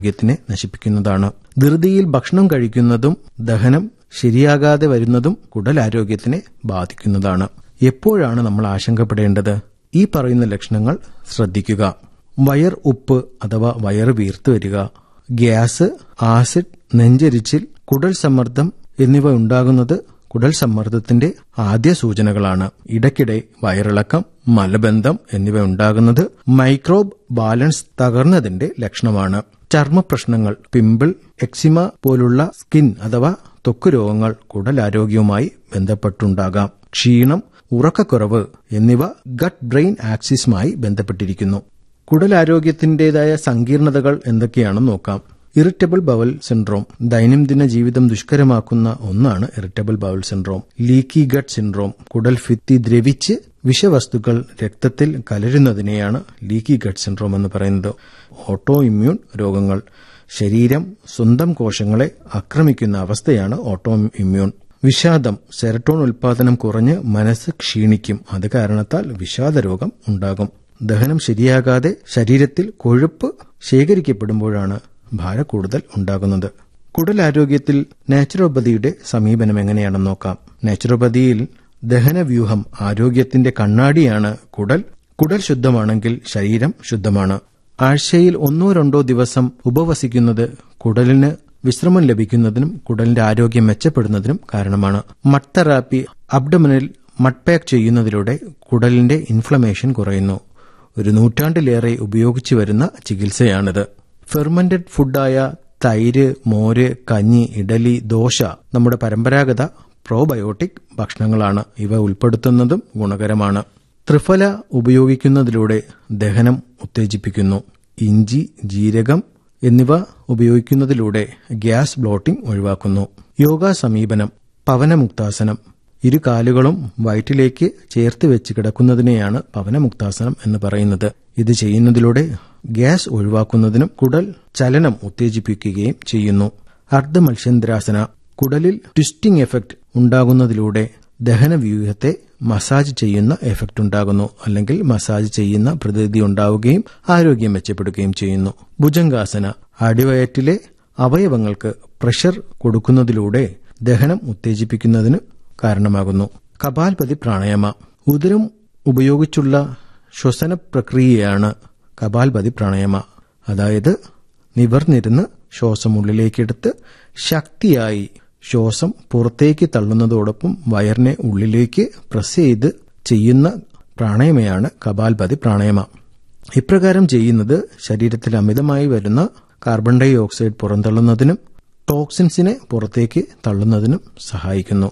ആരോഗ്യത്തിനെ നശിപ്പിക്കുന്നതാണ് ധൃതിയിൽ ഭക്ഷണം കഴിക്കുന്നതും ദഹനം ശരിയാകാതെ വരുന്നതും കുടലാരോഗ്യത്തിനെ ബാധിക്കുന്നതാണ് എപ്പോഴാണ് നമ്മൾ ആശങ്കപ്പെടേണ്ടത് ഈ പറയുന്ന ലക്ഷണങ്ങൾ ശ്രദ്ധിക്കുക വയർ ഉപ്പ് അഥവാ വയർ വീർത്തു വരിക ഗ്യാസ് ആസിഡ് നെഞ്ചരിച്ചിൽ കുടൽ സമ്മർദ്ദം എന്നിവ ഉണ്ടാകുന്നത് കുടൽ സമ്മർദ്ദത്തിന്റെ ആദ്യ സൂചനകളാണ് ഇടയ്ക്കിടെ വയറിളക്കം മലബന്ധം എന്നിവ ഉണ്ടാകുന്നത് മൈക്രോബ് ബാലൻസ് തകർന്നതിന്റെ ലക്ഷണമാണ് ചർമ്മ പ്രശ്നങ്ങൾ പിമ്പിൾ എക്സിമ പോലുള്ള സ്കിൻ അഥവാ ത്വക്ക് രോഗങ്ങൾ കുടലാരോഗ്യവുമായി ബന്ധപ്പെട്ടുണ്ടാകാം ക്ഷീണം ഉറക്കക്കുറവ് എന്നിവ ഗട്ട് ബ്രെയിൻ ആക്സിസുമായി ബന്ധപ്പെട്ടിരിക്കുന്നു കുടലാരോഗ്യത്തിന്റേതായ സങ്കീർണതകൾ എന്തൊക്കെയാണെന്ന് നോക്കാം ഇറിറ്റബിൾ ബവൽ സിൻഡ്രോം ദൈനംദിന ജീവിതം ദുഷ്കരമാക്കുന്ന ഒന്നാണ് irritable bowel syndrome leaky gut syndrome കുടൽ ഭിത്തി ദ്രവിച്ച് വിഷവസ്തുക്കൾ രക്തത്തിൽ കലരുന്നതിനെയാണ് ലീക്കി ഗട്ട് സിൻഡ്രോം എന്ന് പറയുന്നത് ഓട്ടോ ഇമ്മ്യൂൺ രോഗങ്ങൾ ശരീരം സ്വന്തം കോശങ്ങളെ ആക്രമിക്കുന്ന അവസ്ഥയാണ് ഓട്ടോ ഇമ്മ്യൂൺ വിഷാദം സെറട്ടോൺ ഉൽപാദനം കുറഞ്ഞ് മനസ്സ് ക്ഷീണിക്കും അത് കാരണത്താൽ വിഷാദ രോഗം ഉണ്ടാകും ദഹനം ശരിയാകാതെ ശരീരത്തിൽ കൊഴുപ്പ് ശേഖരിക്കപ്പെടുമ്പോഴാണ് ഭാരക്കൂടുതൽ ഉണ്ടാകുന്നത് കുടലാരോഗ്യത്തിൽ നാച്ചുറോപ്പതിയുടെ സമീപനം എങ്ങനെയാണെന്ന് നോക്കാം നാച്ചുറോപ്പതിയിൽ ദഹനവ്യൂഹം ആരോഗ്യത്തിന്റെ കണ്ണാടിയാണ് കുടൽ കുടൽ ശുദ്ധമാണെങ്കിൽ ശരീരം ശുദ്ധമാണ് ആഴ്ചയിൽ ഒന്നോ രണ്ടോ ദിവസം ഉപവസിക്കുന്നത് കുടലിന് വിശ്രമം ലഭിക്കുന്നതിനും കുടലിന്റെ ആരോഗ്യം മെച്ചപ്പെടുന്നതിനും കാരണമാണ് മഡ് തെറാപ്പി അബ്ഡമിനിൽ മഡ് പാക്ക് ചെയ്യുന്നതിലൂടെ കുടലിന്റെ ഇൻഫ്ലമേഷൻ കുറയുന്നു ഒരു നൂറ്റാണ്ടിലേറെ ഉപയോഗിച്ചു വരുന്ന ചികിത്സയാണിത് ഫെർമന്റഡ് ഫുഡായ തൈര് മോര് കഞ്ഞി ഇഡലി ദോശ നമ്മുടെ പരമ്പരാഗത പ്രോബയോട്ടിക് ഭക്ഷണങ്ങളാണ് ഇവ ഉൾപ്പെടുത്തുന്നതും ഗുണകരമാണ് ത്രിഫല ഉപയോഗിക്കുന്നതിലൂടെ ദഹനം ഉത്തേജിപ്പിക്കുന്നു ഇഞ്ചി ജീരകം എന്നിവ ഉപയോഗിക്കുന്നതിലൂടെ ഗ്യാസ് ബ്ലോട്ടിംഗ് ഒഴിവാക്കുന്നു യോഗ സമീപനം പവനമുക്താസനം ഇരു കാലുകളും വയറ്റിലേക്ക് ചേർത്ത് വെച്ച് കിടക്കുന്നതിനെയാണ് പവനമുക്താസനം എന്ന് പറയുന്നത് ഇത് ചെയ്യുന്നതിലൂടെ ഗ്യാസ് ഒഴിവാക്കുന്നതിനും കുടൽ ചലനം ഉത്തേജിപ്പിക്കുകയും ചെയ്യുന്നു അർദ്ധമത്സ്യന്ദ്രാസന കുടലിൽ ട്വിസ്റ്റിംഗ് എഫക്ട് ഉണ്ടാകുന്നതിലൂടെ ദഹനവ്യൂഹത്തെ മസാജ് ചെയ്യുന്ന എഫക്ട് ഉണ്ടാകുന്നു അല്ലെങ്കിൽ മസാജ് ചെയ്യുന്ന പ്രതീതി ഉണ്ടാവുകയും ആരോഗ്യം മെച്ചപ്പെടുകയും ചെയ്യുന്നു ഭുജംഗാസന അടിവയറ്റിലെ അവയവങ്ങൾക്ക് പ്രഷർ കൊടുക്കുന്നതിലൂടെ ദഹനം ഉത്തേജിപ്പിക്കുന്നതിന് കാരണമാകുന്നു കപാൽപതി പ്രാണായാമ ഉദരം ഉപയോഗിച്ചുള്ള ശ്വസന പ്രക്രിയയാണ് കപാൽപതി പ്രാണായാമ അതായത് നിവർന്നിരുന്ന് ശ്വാസം ഉള്ളിലേക്കെടുത്ത് ശക്തിയായി ശ്വാസം പുറത്തേക്ക് തള്ളുന്നതോടൊപ്പം വയറിനെ ഉള്ളിലേക്ക് പ്രസ് ചെയ്ത് ചെയ്യുന്ന പ്രാണായമയാണ് കപാൽപതി പ്രാണായമ ഇപ്രകാരം ചെയ്യുന്നത് ശരീരത്തിൽ അമിതമായി വരുന്ന കാർബൺ ഡൈ ഓക്സൈഡ് പുറന്തള്ളുന്നതിനും ടോക്സിൻസിനെ പുറത്തേക്ക് തള്ളുന്നതിനും സഹായിക്കുന്നു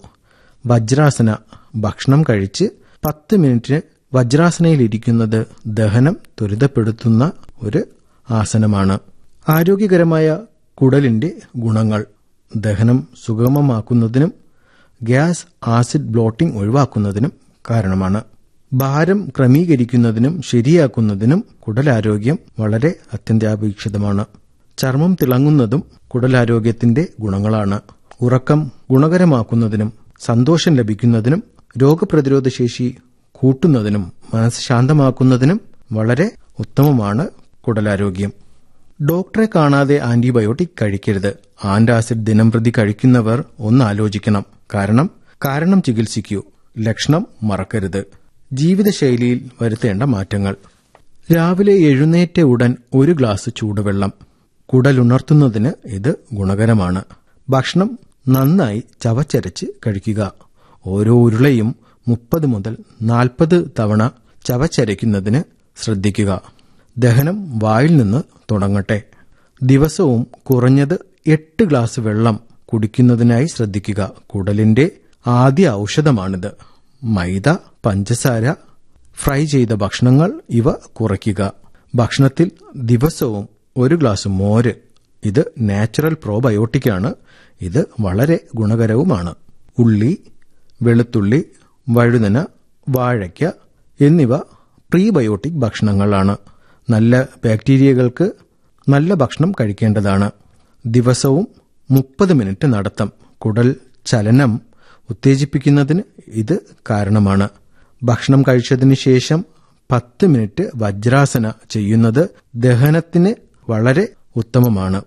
വജ്രാസന ഭക്ഷണം കഴിച്ച് പത്ത് മിനിറ്റിന് വജ്രാസനയിലിരിക്കുന്നത് ദഹനം ത്വരിതപ്പെടുത്തുന്ന ഒരു ആസനമാണ് ആരോഗ്യകരമായ കുടലിന്റെ ഗുണങ്ങൾ ദഹനം സുഗമമാക്കുന്നതിനും ഗ്യാസ് ആസിഡ് ബ്ലോട്ടിംഗ് ഒഴിവാക്കുന്നതിനും കാരണമാണ് ഭാരം ക്രമീകരിക്കുന്നതിനും ശരിയാക്കുന്നതിനും കുടലാരോഗ്യം വളരെ അത്യന്താപേക്ഷിതമാണ് ചർമ്മം തിളങ്ങുന്നതും കുടലാരോഗ്യത്തിന്റെ ഗുണങ്ങളാണ് ഉറക്കം ഗുണകരമാക്കുന്നതിനും സന്തോഷം ലഭിക്കുന്നതിനും രോഗപ്രതിരോധ ശേഷി കൂട്ടുന്നതിനും മനസ്സ് ശാന്തമാക്കുന്നതിനും വളരെ ഉത്തമമാണ് കുടലാരോഗ്യം ഡോക്ടറെ കാണാതെ ആന്റിബയോട്ടിക് കഴിക്കരുത് ആന്റാസിഡ് ദിനംപ്രതി കഴിക്കുന്നവർ ഒന്ന് ആലോചിക്കണം കാരണം കാരണം ചികിത്സിക്കൂ ലക്ഷണം മറക്കരുത് ജീവിതശൈലിയിൽ വരുത്തേണ്ട മാറ്റങ്ങൾ രാവിലെ എഴുന്നേറ്റ ഉടൻ ഒരു ഗ്ലാസ് ചൂടുവെള്ളം കുടലുണർത്തുന്നതിന് ഇത് ഗുണകരമാണ് ഭക്ഷണം നന്നായി ചവച്ചരച്ച് കഴിക്കുക ഓരോ ഉരുളയും മുപ്പത് മുതൽ നാൽപ്പത് തവണ ചവച്ചരയ്ക്കുന്നതിന് ശ്രദ്ധിക്കുക ദഹനം വായിൽ നിന്ന് തുടങ്ങട്ടെ ദിവസവും കുറഞ്ഞത് എട്ട് ഗ്ലാസ് വെള്ളം കുടിക്കുന്നതിനായി ശ്രദ്ധിക്കുക കുടലിന്റെ ആദ്യ ഔഷധമാണിത് മൈദ പഞ്ചസാര ഫ്രൈ ചെയ്ത ഭക്ഷണങ്ങൾ ഇവ കുറയ്ക്കുക ഭക്ഷണത്തിൽ ദിവസവും ഒരു ഗ്ലാസ് മോര് ഇത് നാച്ചുറൽ പ്രോബയോട്ടിക്കാണ് ഇത് വളരെ ഗുണകരവുമാണ് ഉള്ളി വെളുത്തുള്ളി വഴുതന വാഴയ്ക്ക എന്നിവ പ്രീബയോട്ടിക് ഭക്ഷണങ്ങളാണ് നല്ല ബാക്ടീരിയകൾക്ക് നല്ല ഭക്ഷണം കഴിക്കേണ്ടതാണ് ദിവസവും മുപ്പത് മിനിറ്റ് നടത്തം കുടൽ ചലനം ഉത്തേജിപ്പിക്കുന്നതിന് ഇത് കാരണമാണ് ഭക്ഷണം കഴിച്ചതിന് ശേഷം പത്ത് മിനിറ്റ് വജ്രാസന ചെയ്യുന്നത് ദഹനത്തിന് വളരെ ഉത്തമമാണ്